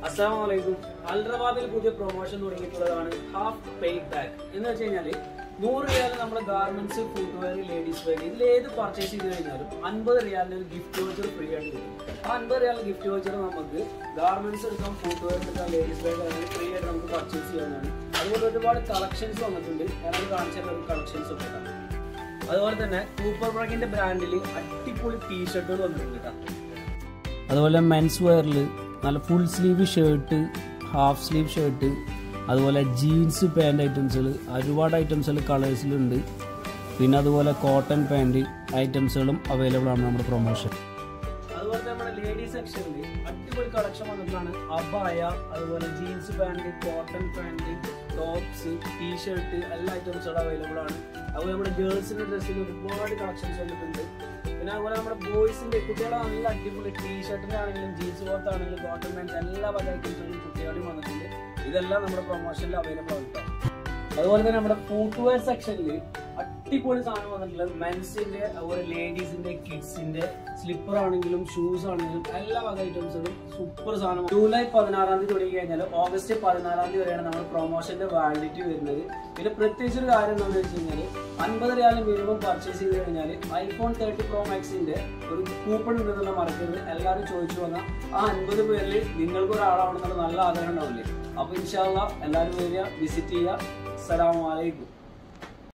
അസ്സാമലൈക്കും അൽറവാദിൽ പുതിയ പ്രൊമോഷൻ തുടങ്ങിയിട്ടുള്ളതാണ് ഹാഫ് പെയ്ഡ് ബാക്ക് എന്ന് വെച്ച് കഴിഞ്ഞാല് നൂറ് റിയാൽ നമ്മുടെ ഗാർമെന്റ്സ് ഫുട്വെയർ ലേഡീസ് വെയർ ഇതിൽ ഏത് പർച്ചേസ് ചെയ്ത് കഴിഞ്ഞാലും അൻപത് റിയാലിന് ഒരു ഗിഫ്റ്റ് വോച്ചർ ഫ്രീ ആയിട്ട് കിട്ടും ആ അൻപത് റിയാൽ ഗിഫ്റ്റ് വോച്ചർ നമുക്ക് ഗാർമെന്റ്സ് എടുക്കാം ഫുട്വെയർ എടുക്കാം ലേഡീസ് വെയർ അങ്ങനെ ഫ്രീ ആയിട്ട് നമുക്ക് പർച്ചേസ് ചെയ്യാവുന്നതാണ് അതുപോലെ ഒരുപാട് കളക്ഷൻസ് വന്നിട്ടുണ്ട് ഞാനത് കാണിച്ച കളക്ഷൻസ് ഒക്കെ ഇടാം. അതുപോലെ തന്നെ സൂപ്പർ ബ്രാക്കിന്റെ ബ്രാൻഡിൽ അടിപൊളി ടീ ഷർട്ടുകൾ വന്നിട്ടുണ്ട് കേട്ടോ അതുപോലെ മെൻസ് വെയറിൽ നല്ല full sleeve shirt half sleeve shirt അതുപോലെ ജീൻസ് പാൻറ് ഐറ്റംസുകൾ ഒരുപാട് ഐറ്റംസുകൾ കളേഴ്സിലുണ്ട് പിന്നെ അതുപോലെ കോട്ടൺ പാൻറ് ഐറ്റംസുകളും അവൈലബിൾ ആണ് നമ്മുടെ പ്രൊമോഷൻ അതുപോലെ നമ്മുടെ ലേഡീസ് സെക്ഷനിൽ അടിപൊളി കളക്ഷൻ വന്നിട്ടാണ് അബായ അതുപോലെ jeans pant cotton pant tops T shirt എല്ലാ ഐറ്റംസുകളും അവൈലബിൾ ആണ് അതുപോലെ നമ്മുടെ ഗേൾസിന്റെ ഡ്രസ്സിൽ ഒരുപാട് കളക്ഷൻസ് വന്നിട്ടുണ്ട് പിന്നെ അതുപോലെ നമ്മുടെ ബോയ്സിന്റെ കുട്ടികളെ നല്ല അടിപൊളി ടീ ഷർട്ടിന്റെ ആണെങ്കിലും ജീൻസ് ക്ലോത്ത് ആണെങ്കിലും കോട്ടൺ പാൻസ് എല്ലാ വക ഐറ്റംസുകളും കുട്ടികളും വന്നിട്ടുണ്ട് ഇതെല്ലാം നമ്മുടെ പ്രൊമോഷനിൽ അവൈലബിൾ ആണ് കേട്ടോ അതുപോലെ തന്നെ നമ്മുടെ ഫുട്വെയർ സെക്ഷനിൽ അടിപൊളി സാധനം വന്നിട്ടുള്ളത് മെൻസിന്റെ അതുപോലെ ലേഡീസിന്റെ കിഡ്സിന്റെ സ്ലിപ്പർ ആണെങ്കിലും ഷൂസ് ആണെങ്കിലും എല്ലാ വക ഐറ്റംസുകളും സൂപ്പർ സാധനം ജൂലൈ പതിനാറാം തീയതി തുടങ്ങി കഴിഞ്ഞാൽ ഓഗസ്റ്റ് പതിനാലാം തീയതി വരെയാണ് നമ്മുടെ പ്രൊമോഷന്റെ വാലിഡിറ്റി വരുന്നത് പിന്നെ പ്രത്യേകിച്ച് ഒരു കാര്യം എന്താണെന്ന് വെച്ച് കഴിഞ്ഞാൽ അൻപത് റിയാലും മിനിമം പർച്ചേസ് ചെയ്ത് കഴിഞ്ഞാൽ ഐഫോൺ തേർട്ടി പ്രോ മാക്സിന്റെ ഒരു കൂപ്പൺ ഉണ്ടെന്നുള്ള മറക്കരുത് എല്ലാവരും ചോദിച്ചു വന്നാൽ ആ അൻപത് പേരിൽ നിങ്ങൾക്ക് ഒരാളാവണമെന്നുള്ള നല്ല ആഗ്രഹം ഉണ്ടാവില്ലേ അപ്പൊ ഇൻഷാല്ല എല്ലാവരും വരിക വിസിറ്റ് ചെയ്യുക അസ്സലാമു അലൈക്കും